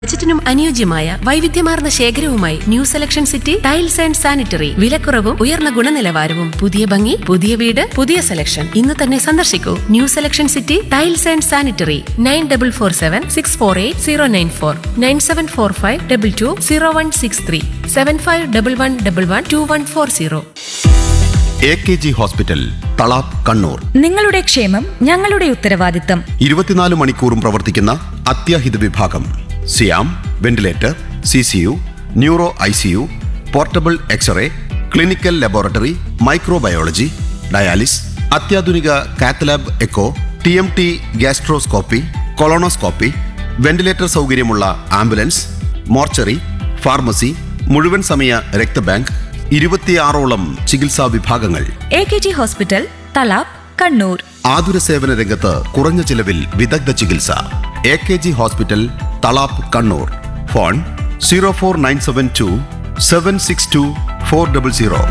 ബജറ്റിനും അനുയോജ്യമായ വൈവിധ്യമാർന്ന ശേഖരവുമായി new selection city tiles and sanitary വിലക്കുറവും ഉയർന്ന ഗുണനിലവാരവും പുതിയ ഭംഗി പുതിയ വീട് പുതിയ സെലക്ഷൻ ഇന്ന് തന്നെ സന്ദർശിക്കൂ new selection city tiles and sanitary nine double four seven six four eight zero nine four nine seven four five double two zero one six three seven five double one double one two one four zero A K G hospital Thalap Kannur നിങ്ങളുടെ ക്ഷേമം ഞങ്ങളുടെ ഉത്തരവാദിത്തം ഇരുപത്തിനാല് മണിക്കൂറും പ്രവർത്തിക്കുന്ന അത്യാഹിത വിഭാഗം സിയാം ventilator C C U neuro I C U portable x-ray clinical laboratory microbiology dialysis അത്യാധുനിക cath lab echo T M T gastroscopy colonoscopy ventilator സൗകര്യമുള്ള ആംബുലൻസ് മോർച്ചറി ഫാർമസി മുഴുവൻ സമയ രക്തബാങ്ക് ഇരുപത്തിയാറോളം ചികിത്സാ വിഭാഗങ്ങൾ A K G hospital Thalap Kannur ആതുര സേവന രംഗത്ത് കുറഞ്ഞ ചിലവിൽ വിദഗ്ധ ചികിത്സ A K G hospital Thalap Kannur phone zero four nine seven two seven six two four double zero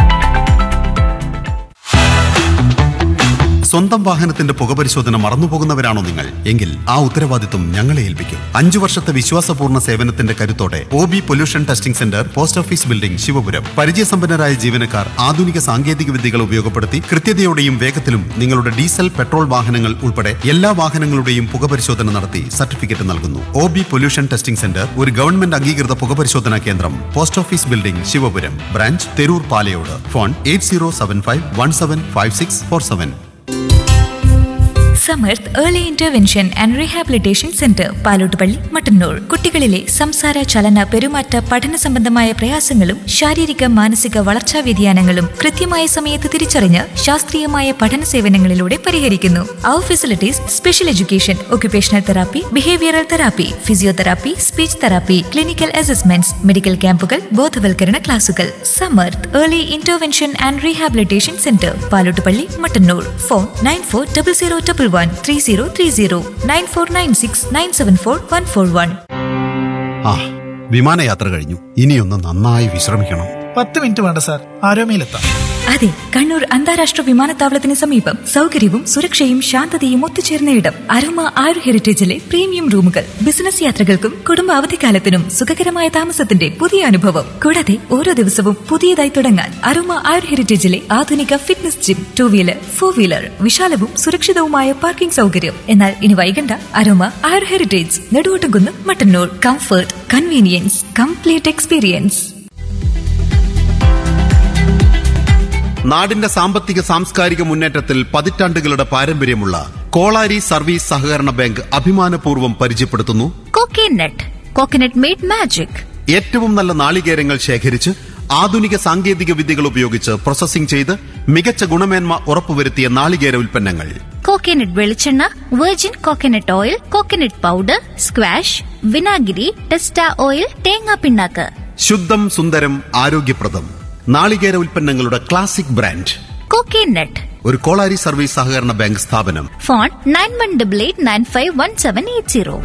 സ്വന്തം വാഹനത്തിന്റെ പുകപരിശോധന മറന്നുപോകുന്നവരാണോ നിങ്ങൾ എങ്കിൽ ആ ഉത്തരവാദിത്വം ഞങ്ങളെ ഏൽപ്പിക്കും അഞ്ചു വർഷത്തെ വിശ്വാസപൂർണ്ണ സേവനത്തിന്റെ കരുത്തോടെ O B pollution testing centre post office building Sivapuram പരിചയസമ്പന്നരായ ജീവനക്കാർ ആധുനിക സാങ്കേതിക വിദ്യകൾ ഉപയോഗപ്പെടുത്തി കൃത്യതയോടെയും വേഗത്തിലും നിങ്ങളുടെ ഡീസൽ പെട്രോൾ വാഹനങ്ങൾ ഉൾപ്പെടെ എല്ലാ വാഹനങ്ങളുടെയും പുകപരിശോധന നടത്തി സർട്ടിഫിക്കറ്റ് നൽകുന്നു O B pollution testing centre ഒരു ഗവൺമെന്റ് അംഗീകൃത പുകപരിശോധനാ കേന്ദ്രം post office building Sivapuram branch Theroor Palayode phone eight zero seven five one seven five six four seven Samarth early intervention and rehabilitation centre Palottupalli Mattannur കുട്ടികളിലെ സംസാര ചലന പെരുമാറ്റ പഠന സംബന്ധമായ പ്രയാസങ്ങളും ശാരീരിക മാനസിക വളർച്ചാ വ്യതിയാനങ്ങളും കൃത്യമായ സമയത്ത് തിരിച്ചറിഞ്ഞ് ശാസ്ത്രീയമായ പഠന സേവനങ്ങളിലൂടെ പരിഹരിക്കുന്നു അവർ facilities special education occupational therapy behavioural therapy physiotherapy speech therapy clinical assessments medical ക്യാമ്പുകൾ ബോധവൽക്കരണ ക്ലാസുകൾ Samarth early intervention and rehabilitation centre Palottupalli Mattannur phone nine four double zero double one three zero three zero nine four nine six nine seven four one four one ആ വിമാനയാത്ര കഴിഞ്ഞു ഇനിയൊന്ന് നന്നായി വിശ്രമിക്കണം പത്ത് minute വേണ്ട sir ആരോമയിലെത്താം അതെ കണ്ണൂർ അന്താരാഷ്ട്ര വിമാനത്താവളത്തിന് സമീപം സൗകര്യവും സുരക്ഷയും ശാന്തതയും ഒത്തുചേർന്ന ഇടം അരോമ ആരു ഹെറിറ്റേജിലെ പ്രീമിയം റൂമുകൾ ബിസിനസ് യാത്രകൾക്കും കുടുംബ അവധിക്കാലത്തിനും സുഖകരമായ താമസത്തിന്റെ പുതിയ അനുഭവം കൂടാതെ ഓരോ ദിവസവും പുതിയതായി തുടങ്ങാൻ അരോമ ആരു ഹെറിറ്റേജിലെ ആധുനിക fitness gym two wheeler four wheeler വിശാലവും സുരക്ഷിതവുമായ പാർക്കിംഗ് സൗകര്യം എന്നാൽ ഇനി വൈകണ്ട Aroma Aaru Heritage Neduvottumkunnu Mattannur comfort convenience complete experience നാടിന്റെ സാമ്പത്തിക സാംസ്കാരിക മുന്നേറ്റത്തിൽ പതിറ്റാണ്ടുകളുടെ പാരമ്പര്യമുള്ള കോളാരി സർവീസ് സഹകരണ ബാങ്ക് അഭിമാനപൂർവ്വം പരിചയപ്പെടുത്തുന്നു കോക്കനട്ട് കോക്കനട്ട് മെയ്ഡ് മാജിക് ഏറ്റവും നല്ല നാളികേരങ്ങൾ ശേഖരിച്ച് ആധുനിക സാങ്കേതിക വിദ്യകൾ ഉപയോഗിച്ച് പ്രോസസ്സിംഗ് ചെയ്ത് മികച്ച ഗുണമേന്മ ഉറപ്പുവരുത്തിയ നാളികേര ഉൽപ്പന്നങ്ങൾ കോക്കനട്ട് വെളിച്ചെണ്ണ virgin coconut oil coconut powder squash വിനാഗിരി ടെസ്റ്റ ഓയിൽ തേങ്ങാ പിണ്ണാക്ക് ശുദ്ധം സുന്ദരം ആരോഗ്യപ്രദം നാളികേര ഉൽപ്പന്നങ്ങളുടെ ക്ലാസിക് ബ്രാൻഡ് കോക്കനട്ട് ഒരു കോളാരി സർവീസ് സഹകരണ ബാങ്ക് സ്ഥാപനം phone nine one double eight nine five one seven eight zero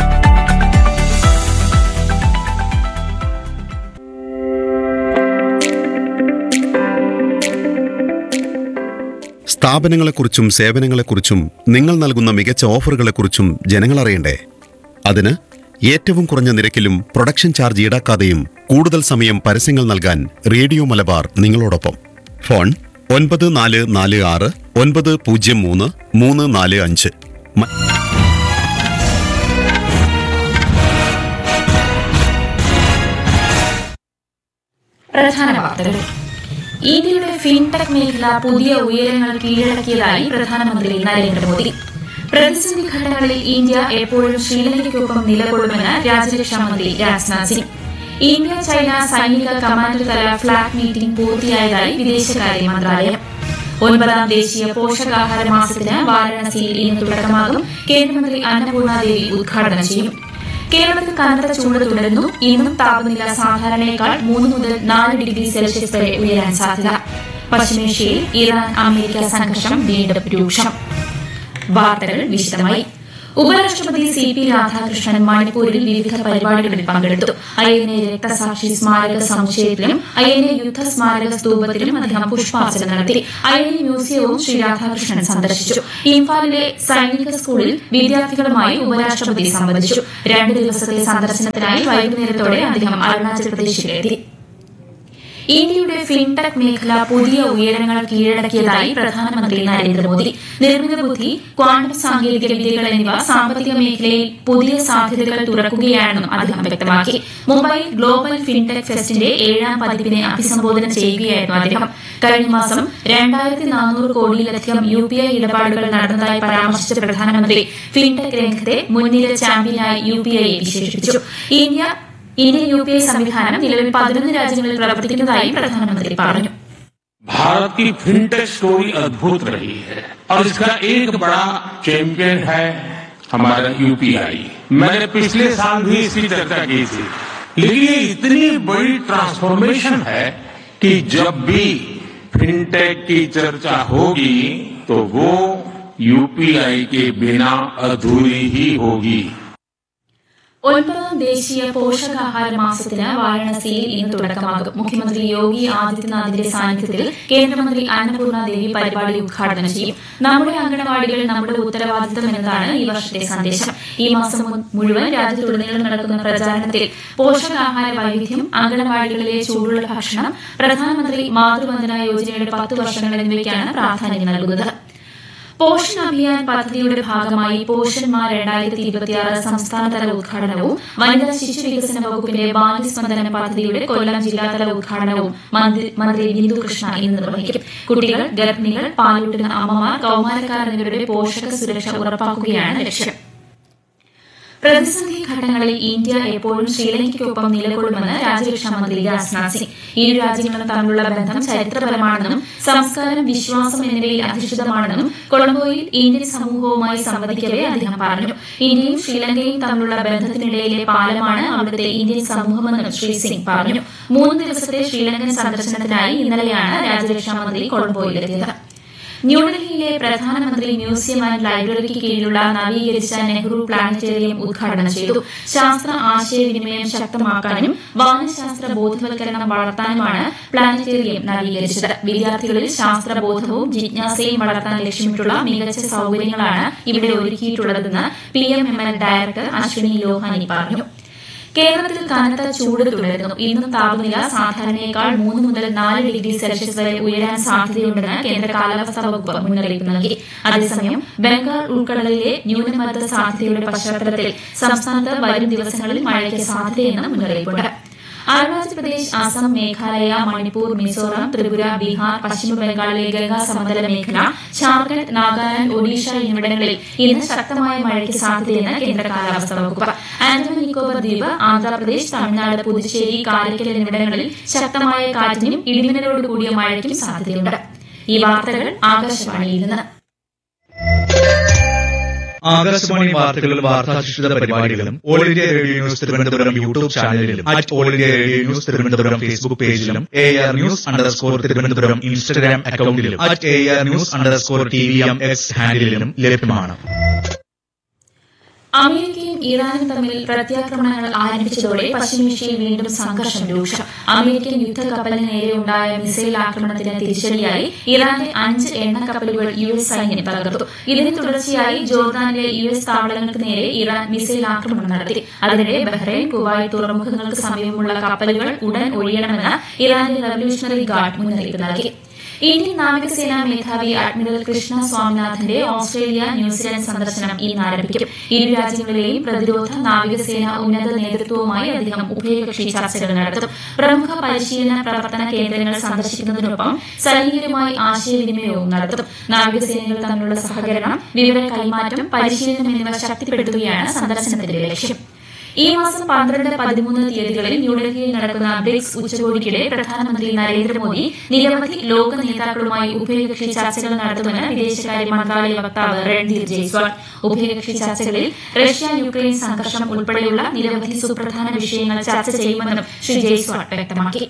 സ്ഥാപനങ്ങളെക്കുറിച്ചും സേവനങ്ങളെക്കുറിച്ചും നിങ്ങൾ നൽകുന്ന മികച്ച ഓഫറുകളെക്കുറിച്ചും ജനങ്ങൾ അറിയണ്ടേ അതിന് ഏറ്റവും കുറഞ്ഞ നിരക്കിലും പ്രൊഡക്ഷൻ ചാർജ് ഈടാക്കാതെയും കൂടുതൽ സമയം പരസ്യങ്ങൾ നൽകാൻ റേഡിയോ മലബാർ നിങ്ങളോടൊപ്പം ഫോൺ ഒൻപത് നാല് നാല് ആറ് ഒൻപത് പൂജ്യം മൂന്ന് മൂന്ന് നാല് അഞ്ച് മ- പ്രധാന വാർത്തകൾ ഇന്ത്യയുടെ ഫിൻടെക് മേഖല പുതിയ ഉയരങ്ങൾ കീഴടക്കിയതായി പ്രധാനമന്ത്രി നരേന്ദ്രമോദി പ്രതിസന്ധി ഘട്ടങ്ങളിൽ ഇന്ത്യ എപ്പോഴും ശ്രീലങ്കയ്ക്കൊപ്പം നിലകൊള്ളുമെന്ന് രാജ്യരക്ഷാ മന്ത്രി രാജ്നാഥ് സിംഗ് ഇന്ത്യ ചൈന സൈനിക കമാൻഡർ തല ഫ്ളാഗ് മീറ്റിംഗ് പൂർത്തിയായതായി വിദേശകാര്യ മന്ത്രാലയം ഒൻപതാം ദേശീയ പോഷകാഹാര മാസത്തിന് വാരാണസിയിൽ ഇന്ന് തുടക്കമാകും കേന്ദ്രമന്ത്രി അന്നപൂർണ ദേവി ഉദ്ഘാടനം ചെയ്യും കേരളത്തിൽ കനത്ത ചൂട് തുടരുന്നു ഇന്നും താപനില സാധാരണയേക്കാൾ മൂന്ന് മുതൽ നാല് ഡിഗ്രി സെൽഷ്യസ് വരെ ഉയരാൻ സാധ്യത പശ്ചിമേഷ്യയിൽ ഇറാൻ അമേരിക്ക സംഘർഷം വീണ്ടും രൂക്ഷം വാർത്തകൾ വിശദമായി ഉപരാഷ്ട്രപതി സി പി രാധാകൃഷ്ണൻ മണിപ്പൂരിൽ വിവിധ പരിപാടികളിൽ പങ്കെടുത്തു ഐ എൻ എ രക്തസാക്ഷി സ്മാരക സമുച്ചയത്തിലും ഐ എൻ എ യുദ്ധ സ്മാരക സ്തൂപത്തിലും അദ്ദേഹം പുഷ്പാർച്ചന നടത്തി ഐ എൻ എ മ്യൂസിയവും ശ്രീ രാധാകൃഷ്ണൻ സന്ദർശിച്ചു ഇംഫാലിലെ സൈനിക സ്കൂളിൽ വിദ്യാർത്ഥികളുമായി ഉപരാഷ്ട്രപതി സംവദിച്ചു രണ്ട് ദിവസത്തെ സന്ദർശനത്തിനായി വൈകുന്നേരത്തോടെ അദ്ദേഹം അരുണാചൽ പ്രദേശിലെത്തി ഇന്ത്യയുടെ ഫിൻടെക് മേഖല പുതിയ ഉയരങ്ങൾ കീഴടക്കിയതായി പ്രധാനമന്ത്രി നരേന്ദ്രമോദി നിർമ്മിത ബുദ്ധി ക്വാണ്ടം സാങ്കേതിക വിദ്യകൾ എന്നിവ സാമ്പത്തിക മേഖലയിൽ പുതിയ സാധ്യതകൾ തുറക്കുകയാണെന്നും അദ്ദേഹം വ്യക്തമാക്കി മുംബൈയിൽ ഗ്ലോബൽ ഫിൻടെക് ഫെസ്റ്റിന്റെ ഏഴാം പതിപ്പിനെ അഭിസംബോധന ചെയ്യുകയായിരുന്നു അദ്ദേഹം കഴിഞ്ഞ മാസം രണ്ടായിരത്തി നാനൂറ് കോടിയിലധികം യു പി ഐ ഇടപാടുകൾ നടന്നതായി പരാമർശിച്ച പ്രധാനമന്ത്രി ഫിൻടെക് രംഗത്തെ മുൻനിര ചാമ്പ്യനായി യു പി ഐ വിശേഷിപ്പിച്ചു India Indian U P I സംവിധാനം നിലവിൽ പതിനൊന്ന് രാജ്യങ്ങളിൽ പ്രവർത്തിക്കുന്നതായും പ്രധാനമന്ത്രി പറഞ്ഞു भारत की फिनटेक स्टोरी अद्भुत रही है और इसका एक बड़ा चैंपियन है हमारा यूपीआई मैंने पिछले साल भी इसकी चर्चा की थी लेकिन ये इतनी बड़ी ट्रांसफॉर्मेशन है कि जब भी फिनटेक की चर्चा होगी तो वो यूपीआई के बिना अधूरी ही होगी ഒൻപതാം ദേശീയ പോഷകാഹാര മാസത്തിന് വാരാണസിയിൽ ഇന്ന് തുടക്കമാകും മുഖ്യമന്ത്രി യോഗി ആദിത്യനാഥിന്റെ സാന്നിധ്യത്തിൽ കേന്ദ്രമന്ത്രി അന്നപൂർണ ദേവി പരിപാടി ഉദ്ഘാടനം ചെയ്യും നമ്മുടെ അംഗനവാടികൾ നമ്മുടെ ഉത്തരവാദിത്തം എന്നതാണ് ഈ വർഷത്തെ സന്ദേശം ഈ മാസം മു- മുഴുവൻ രാജ്യത്തുടനീളം നടക്കുന്ന പ്രചാരണത്തിൽ പോഷകാഹാര വൈവിധ്യം അംഗനവാടികളിലെ ചൂടുള്ള ഭക്ഷണം പ്രധാനമന്ത്രി മാതൃവന്ദന യോജനയുടെ പത്ത് വർഷങ്ങൾ എന്നിവയ്ക്കാണ് പ്രാധാന്യം നൽകുന്നത് പോഷൺ അഭിയാൻ പദ്ധതിയുടെ ഭാഗമായി പോഷന്മാർ രണ്ടായിരത്തി ഇരുപത്തിയാറ് സംസ്ഥാനതല ഉദ്ഘാടനവും വനിതാ ശിശു വികസന വകുപ്പിന്റെ ബാല്യസ്പന്ദനം പദ്ധതിയുടെ കൊല്ലം ജില്ലാതല ഉദ്ഘാടനവും മന്ത്രി മന്ത്രി ബിന്ദു കൃഷ്ണ ഇന്ന് നിർവഹിക്കും കുട്ടികൾ ഗർഭിണികൾ പാലൂട്ടുന്ന അമ്മമാർ കൌമാരക്കാർ എന്നിവരുടെ പോഷക സുരക്ഷ ഉറപ്പാക്കുകയാണ് ലക്ഷ്യം പ്രതിസന്ധി ഘട്ടങ്ങളിൽ ഇന്ത്യ എപ്പോഴും ശ്രീലങ്കയ്ക്കൊപ്പം നിലകൊള്ളുമെന്ന് രാജ്യരക്ഷാ മന്ത്രി രാജ്നാഥ് സിംഗ് ഇരു രാജ്യങ്ങളും തമ്മിലുള്ള ബന്ധം ചരിത്രപരമാണെന്നും സംസ്കാരം വിശ്വാസം എന്നിവയിൽ അധിഷ്ഠിതമാണെന്നും കൊളംബോയിൽ ഇന്ത്യൻ സമൂഹവുമായി സംവദിക്കവെ അദ്ദേഹം പറഞ്ഞു ഇന്ത്യയും ശ്രീലങ്കയും തമ്മിലുള്ള ബന്ധത്തിനിടയിലെ പാലമാണ് അവിടുത്തെ ഇന്ത്യൻ സമൂഹമെന്നും ശ്രീ സിംഗ് പറഞ്ഞു മൂന്ന് ദിവസത്തെ ശ്രീലങ്കൻ സന്ദർശനത്തിനായി ഇന്നലെയാണ് രാജ്യരക്ഷാ മന്ത്രി കൊളംബോയിലെത്തിയത് ന്യൂഡൽഹിയിലെ പ്രധാനമന്ത്രി മ്യൂസിയം ആൻഡ് ലൈബ്രറിക്ക് കീഴിലുള്ള നവീകരിച്ച നെഹ്റു പ്ലാനറ്റേറിയം ഉദ്ഘാടനം ചെയ്തു ശാസ്ത്ര ആശയവിനിമയം ശക്തമാക്കാനും വാനശാസ്ത്ര ബോധവൽക്കരണം വളർത്താനുമാണ് പ്ലാനറ്റേറിയം നവീകരിച്ചത് വിദ്യാർത്ഥികളിൽ ശാസ്ത്രബോധവും ജിജ്ഞാസയും വളർത്താൻ ലക്ഷ്യമിട്ടുള്ള മികച്ച സൌകര്യങ്ങളാണ് ഇവിടെ ഒരുക്കിയിട്ടുള്ളതെന്ന് P M M L director Ashwini Lohani പറഞ്ഞു കേരളത്തിൽ കനത്ത ചൂട് തുടരുന്നു ഇന്നും താപനില സാധാരണയേക്കാൾ മൂന്ന് മുതൽ നാല് ഡിഗ്രി സെൽഷ്യസ് വരെ ഉയരാൻ സാധ്യതയുണ്ടെന്ന് കേന്ദ്ര കാലാവസ്ഥാ വകുപ്പ് മുന്നറിയിപ്പ് നൽകി അതേസമയം ബംഗാൾ ഉൾക്കടലിലെ ന്യൂനമർദ്ദ സാധ്യതയുടെ പശ്ചാത്തലത്തിൽ സംസ്ഥാനത്ത് വരും ദിവസങ്ങളിൽ മഴയ്ക്ക് സാധ്യതയെന്നും മുന്നറിയിപ്പുണ്ട് അരുണാചൽ പ്രദേശ് അസം മേഘാലയ മണിപ്പൂർ മിസോറാം ത്രിപുര ബീഹാർ പശ്ചിമ ബംഗാളിലെ ഗംഗാ സമതല മേഖല ഝാർഖണ്ഡ് നാഗാലാന്റ് ഒഡീഷ എന്നിവിടങ്ങളിൽ ഇന്ന് ശക്തമായ മഴയ്ക്ക് സാധ്യതയെന്ന് കേന്ദ്ര കാലാവസ്ഥാ വകുപ്പ് ആൻഡമാൻ നിക്കോബർ ദ്വീപ് ആന്ധ്രാപ്രദേശ് തമിഴ്നാട് പുതുച്ചേരി കാരയ്ക്കൽ എന്നിവിടങ്ങളിൽ ശക്തമായ കാറ്റിനും ഇടിമിന്നലോട് കൂടിയ മഴയ്ക്കും സാധ്യതയുണ്ട് ഈ വാർത്തകൾ ആകാശവാണിയിൽ നിന്ന് ആകാശവാണി വാർത്തകളും വാർത്താധിഷ്ഠിത പരിപാടികളും all India radio news Thiruvananthapuram YouTube ചാനലിലും at all India radio news Thiruvananthapuram Facebook പേജിലും A R news underscore Thiruvananthapuram Instagram അക്കൌണ്ടിലും at A R news underscore T V M X ഹാൻഡിലും ലഭ്യമാണ് അമേരിക്കയും ഇറാനും തമ്മിൽ പ്രത്യാക്രമണങ്ങൾ ആരംഭിച്ചതോടെ പശ്ചിമേഷ്യയിൽ വീണ്ടും സംഘർഷം രൂക്ഷം അമേരിക്കൻ യുദ്ധക്കപ്പലിന് നേരെയുണ്ടായ മിസൈൽ ആക്രമണത്തിന് തിരിച്ചടിയായി ഇറാന്റെ അഞ്ച് എണ്ണക്കപ്പലുകൾ യു എസ് സൈന്യം തകർത്തു ഇതിന് തുടർച്ചയായി ജോർദാനിലെ യു എസ് താവളങ്ങൾക്ക് നേരെ ഇറാൻ മിസൈൽ ആക്രമണം നടത്തി അതിനിടെ ബഹ്റൈൻ കുവൈറ്റ് തുറമുഖങ്ങൾക്ക് സമീപമുള്ള കപ്പലുകൾ ഉടൻ ഒഴിയണമെന്ന് ഇറാന്റെ റവല്യൂഷണറി ഗാർഡ് മുന്നറിയിപ്പ് നൽകി ഇന്ത്യൻ നാവികസേനാ മേധാവി അഡ്മിറൽ കൃഷ്ണ സ്വാമിനാഥന്റെ ഓസ്ട്രേലിയ ന്യൂസിലാൻഡ് സന്ദർശനം ഇന്ന് ആരംഭിക്കും ഇരു രാജ്യങ്ങളിലെയും പ്രതിരോധ നാവികസേന ഉന്നത നേതൃത്വവുമായി അദ്ദേഹം ഉഭയകക്ഷി ചർച്ചകൾ നടത്തും പ്രമുഖ പരിശീലന പ്രവർത്തന കേന്ദ്രങ്ങൾ സന്ദർശിക്കുന്നതിനൊപ്പം സൈനികരുമായി ആശയവിനിമയവും നടത്തും നാവികസേനകൾ തമ്മിലുള്ള സഹകരണം വിവര കൈമാറ്റം പരിശീലനം എന്നിവ ശക്തിപ്പെടുത്തുകയാണ് സന്ദർശനത്തിന്റെ ലക്ഷ്യം ഈ മാസം പന്ത്രണ്ട് പതിമൂന്ന് തീയതികളിൽ ന്യൂഡൽഹിയിൽ നടക്കുന്ന ബ്രിക്സ് ഉച്ചകോടിക്കിടെ പ്രധാനമന്ത്രി നരേന്ദ്രമോദി നിരവധി ലോക നേതാക്കളുമായി ഉഭയകക്ഷി ചർച്ചകൾ നടത്തുമെന്ന് വിദേശകാര്യ മന്ത്രാലയ വക്താവ് രൺധീർ ജയ്സ്വാൾ ഉഭയകക്ഷി ചർച്ചകളിൽ റഷ്യ യുക്രൈൻ സംഘർഷം ഉൾപ്പെടെയുള്ള നിരവധി സുപ്രധാന വിഷയങ്ങൾ ചർച്ച ചെയ്യുമെന്നും ശ്രീ ജയ്സ്വാൾ വ്യക്തമാക്കി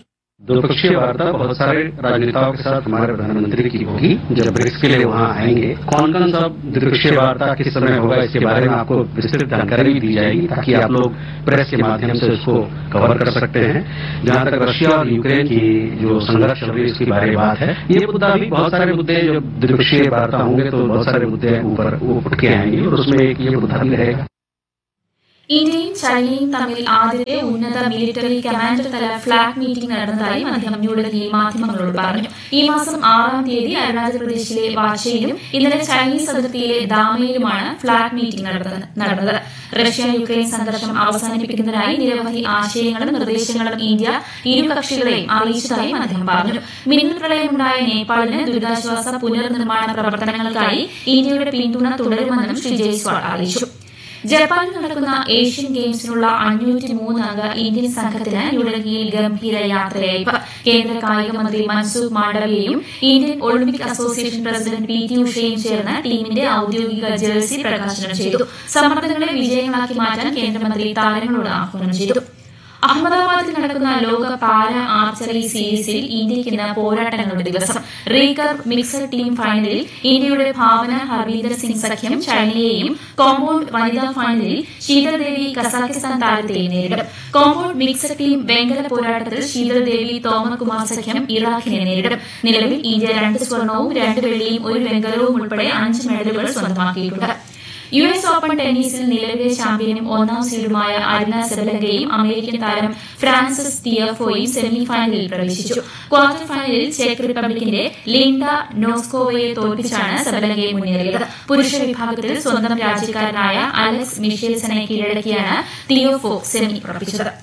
द्विपक्षीय वार्ता बहुत सारे राजनेताओं के साथ हमारे प्रधानमंत्री की होगी जब ब्रिक्स के लिए वहां आएंगे कौन कौन सा द्विपक्षीय वार्ता किस समय होगा इसके बारे में आपको विस्तृत जानकारी भी दी जाएगी ताकि आप लोग प्रेस के माध्यम से उसको कवर कर सकते हैं जहां तक रशिया और यूक्रेन की जो संघर्ष चल रही है इसकी बारे बात है ये मुद्दा भी बहुत सारे मुद्दे जब द्विपक्षीय वार्ता होंगे तो बहुत सारे मुद्दे ऊपर उठ के आएंगे और उसमें एक ये मुद्दा भी रहेगा ഇന്ത്യയും ചൈനയും തമ്മിൽ ആദ്യത്തെ ഉന്നത മിലിറ്ററി കമാൻഡർ തല ഫ്ളാഗ് മീറ്റിംഗ് നടന്നതായി അദ്ദേഹം ന്യൂഡൽഹിയിൽ മാധ്യമങ്ങളോട് പറഞ്ഞു ഈ മാസം ആറാം തീയതി അരുണാചൽ പ്രദേശിലെ വാശയിലും ഇന്നലെ ചൈനീസ് അതിർത്തിയിലെ ദാമയിലുമാണ് ഫ്ളാഗ് മീറ്റിംഗ് നടന്നത് നടന്നത് റഷ്യ യുക്രൈൻ സംഘർഷം അവസാനിപ്പിക്കുന്നതിനായി നിരവധി ആശയങ്ങളും നിർദ്ദേശങ്ങളും ഇന്ത്യ ഇരു കക്ഷികളെയും അറിയിച്ചതായും അദ്ദേഹം പറഞ്ഞു മിന്നൽ പ്രളയമുണ്ടായ നേപ്പാളിന് ദുരിതാശ്വാസ പുനർനിർമ്മാണ പ്രവർത്തനങ്ങൾക്കായി ഇന്ത്യയുടെ പിന്തുണ തുടരുമെന്നും ശ്രീ ജയ്സ്വാൾ അറിയിച്ചു ജപ്പാനിൽ നടക്കുന്ന ഏഷ്യൻ ഗെയിംസിനുള്ള അഞ്ഞൂറ്റി മൂന്ന് അംഗ ഇന്ത്യൻ സംഘത്തിന് ന്യൂഡൽഹിയിൽ ഗംഭീര യാത്രയയപ്പ് കേന്ദ്ര കായിക മന്ത്രി മൻസുഖ് മാണ്ഡവ്യയും Indian olympic association president P T ഉഷയും ചേർന്ന് ടീമിന്റെ ഔദ്യോഗിക ജേഴ്സി പ്രകാശനം ചെയ്തു സമ്മർദ്ദങ്ങളെ വിജയങ്ങളാക്കി മാറ്റാൻ കേന്ദ്രമന്ത്രി താരങ്ങളോട് ആഹ്വാനം ചെയ്തു അഹമ്മദാബാദിൽ നടക്കുന്ന ലോക പാര ആർച്ചറി സീരീസിൽ ഇന്ത്യയ്ക്ക് ഇന്ന് പോരാട്ടങ്ങളുടെ ദിവസം റീകർവ് മിക്സഡ് ടീം ഫൈനലിൽ ഇന്ത്യയുടെ ഭാവന ഹർവീന്ദർ സിംഗ് സഖ്യം ചൈനയെയും കോമ്പൌണ്ട് വനിതാ ഫൈനലിൽ ശീതൾ ദേവി കസാഖിസ്ഥാൻ താരത്തെയും നേരിടും കോമ്പൌണ്ട് മിക്സഡ് ടീം വെങ്കല പോരാട്ടത്തിൽ ശീതൾ ദേവി തോമകുമാർ സഖ്യം ഇറാഖിനെ നേരിടും നിലവിൽ ഇന്ത്യ രണ്ട് സ്വർണവും രണ്ട് വെള്ളിയും ഒരു വെങ്കലവും ഉൾപ്പെടെ അഞ്ച് മെഡലുകൾ സ്വന്തമാക്കിയിട്ടുണ്ട് യു എസ് ഓപ്പൺ ടെന്നീസിൽ നിലവിലെ ചാമ്പ്യനും ഒന്നാം സീഡുമായ അരിന സെബലങ്കയും അമേരിക്കൻ താരം ഫ്രാൻസിസ് തിയഫോയും സെമി ഫൈനലിൽ പ്രവേശിച്ചു ക്വാർട്ടർ ഫൈനലിൽ ചെക്ക് റിപ്പബ്ലിക്കിന്റെ ലിൻഡ നോസ്കോവയെ തോൽപ്പിച്ചാണ് സെബലങ്കയെ മുന്നേറിയത് പുരുഷ വിഭാഗത്തിൽ സ്വന്തം രാജ്യക്കാരനായ അലക്സ് മിഷേൽസനെ കീഴടക്കിയാണ് തിയോഫോ സെമി ഉറപ്പിച്ചത്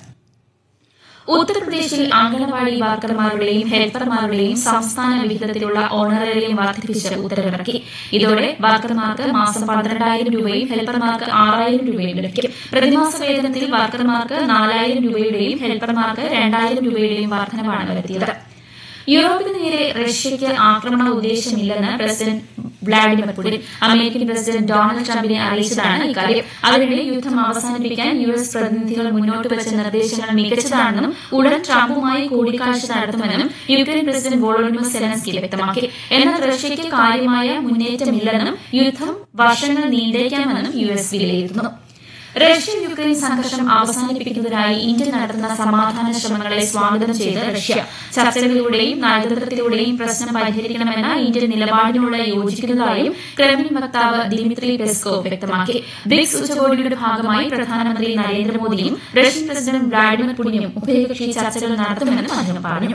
ഉത്തർപ്രദേശിൽ അംഗനവാടി വർക്കർമാരുടെയും ഹെൽപ്പർമാരുടെയും സംസ്ഥാന വിഹിതത്തിലുള്ള ഓണറേറിയം വർദ്ധിപ്പിച്ച് ഉത്തരവിറക്കി ഇതോടെ വർക്കർമാർക്ക് മാസം പന്ത്രണ്ടായിരം രൂപയും ഹെൽപ്പർമാർക്ക് ആറായിരം രൂപയും ലഭിക്കും പ്രതിമാസ വേതനത്തിൽ വർക്കർമാർക്ക് നാലായിരം രൂപയുടെയും ഹെൽപ്പർമാർക്ക് രണ്ടായിരം രൂപയുടെയും വർധനവാണ് വരുത്തിയത് യൂറോപ്പിന് നേരെ റഷ്യയ്ക്ക് ആക്രമണ ഉദ്ദേശമില്ലെന്ന് president Vladimir Putin American president Donald ട്രംപിനെ അറിയിച്ചതാണ് ഇക്കാര്യം അതിനിടെ യുദ്ധം അവസാനിപ്പിക്കാൻ യു എസ് പ്രതിനിധികൾ മുന്നോട്ട് വെച്ച നിർദ്ദേശങ്ങൾ മികച്ചതാണെന്നും ഉടൻ ട്രംപുമായി കൂടിക്കാഴ്ച നടത്തുമെന്നും യുക്രൈൻ പ്രസിഡന്റ് വോളോഡിമർ സെലൻസ്കി വ്യക്തമാക്കി എന്നാൽ റഷ്യയ്ക്ക് കാര്യമായ മുന്നേറ്റമില്ലെന്നും യുദ്ധം വർഷങ്ങൾ നീണ്ടേക്കാമെന്നും യു എസ് വിലയിരുത്തുന്നു റഷ്യ യുക്രൈൻ സംഘർഷം അവസാനിപ്പിക്കുന്നതിനായി ഇന്ത്യ നടത്തുന്ന സമാധാന ശ്രമങ്ങളെ സ്വാഗതം ചെയ്ത് റഷ്യ ചർച്ചകളിലൂടെയും നയതന്ത്രത്തിലൂടെയും പ്രശ്നം പരിഹരിക്കണമെന്ന ഇന്ത്യൻ നിലപാടിനോട് യോജിക്കുന്നതായും ക്രെംലിൻ വക്താവ് ദിമിത്രി പെസ്കോവ് വ്യക്തമാക്കി ബ്രിക്സ് ഉച്ചകോടിയുടെ ഭാഗമായി പ്രധാനമന്ത്രി നരേന്ദ്രമോദിയും റഷ്യൻ പ്രസിഡന്റ് വ്ളാഡിമിർ പുടിനും ഉഭയകക്ഷി ചർച്ചകൾ നടത്തുമെന്നും അദ്ദേഹം പറഞ്ഞു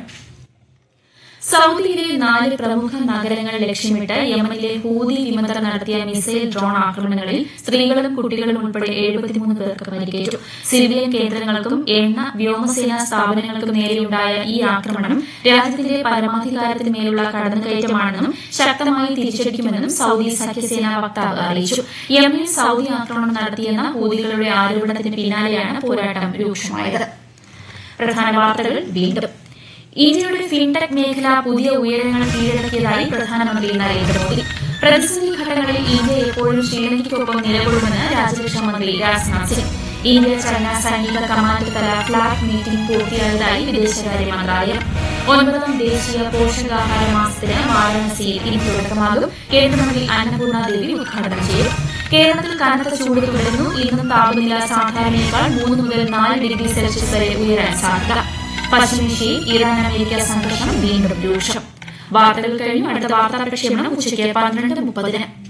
സൌദിയിലെ നാല് പ്രമുഖ നഗരങ്ങൾ ലക്ഷ്യമിട്ട് യമനിലെ ഹൂതി വിമതർ നടത്തിയ മിസൈൽ ഡ്രോൺ ആക്രമണങ്ങളിൽ സ്ത്രീകളും കുട്ടികളും ഉൾപ്പെടെ എഴുപത്തിമൂന്ന് പേർക്ക് പരിക്കേറ്റു സിവിലിയൻ കേന്ദ്രങ്ങൾക്കും എണ്ണ വ്യോമസേനാ സ്ഥാപനങ്ങൾക്കും നേരെയുണ്ടായ ഈ ആക്രമണം രാജ്യത്തിന്റെ പരമാധികാരത്തിന് മേലുള്ള കടന്നുകയറ്റമാണെന്നും ശക്തമായി തിരിച്ചടിക്കുമെന്നും സൌദി സഖ്യസേനാ വക്താവ് അറിയിച്ചു യമനിൽ സൌദി ആക്രമണം നടത്തിയെന്ന ഹൂതികളുടെ ആരോപണത്തിന് പിന്നാലെയാണ് പോരാട്ടം രൂക്ഷമായത് പ്രധാന വാർത്തകൾ വീണ്ടും ഇന്ത്യയുടെ ഫിൻടെക് മേഖല പുതിയ ഉയരങ്ങൾ കീഴടക്കിയതായി പ്രധാനമന്ത്രി നരേന്ദ്രമോദി പ്രതിസന്ധി ഘട്ടങ്ങളിൽ ഇന്ത്യ എപ്പോഴും ശ്രീലങ്കയ്ക്കൊപ്പം നിലകൊള്ളുമെന്ന് രാജ്യരക്ഷാ മന്ത്രി രാജ്നാഥ് സിംഗ് ഇന്ത്യ ചൈന സൈനിക കമാൻഡർ തല ഫ്ളാഗ് മീറ്റിംഗ് പൂർത്തിയായതായി വിദേശകാര്യ മന്ത്രാലയം ഒൻപതാം ദേശീയ പോഷകാഹാര മാസത്തിന് വാരാണസിയിൽ ഇനി തുടക്കമാകും കേന്ദ്രമന്ത്രി അന്നപൂർണ ദേവി ഉദ്ഘാടനം ചെയ്യും കേരളത്തിൽ കനത്ത ചൂട് തുടരുന്നു ഇന്നും താപനില സാധാരണയേക്കാൾ മൂന്ന് മുതൽ നാല് ഡിഗ്രി സെൽഷ്യസ് വരെ ഉയരാൻ സാധ്യത പശ്ചിമേഷ്യയിൽ ഇറാൻ അമേരിക്ക സംഘർഷം വീണ്ടും രൂക്ഷം വാർത്തകൾ കഴിഞ്ഞു അടുത്ത വാർത്താ പ്രക്ഷേപണം ഉച്ചയ്ക്ക് പന്ത്രണ്ട് മുപ്പതിന്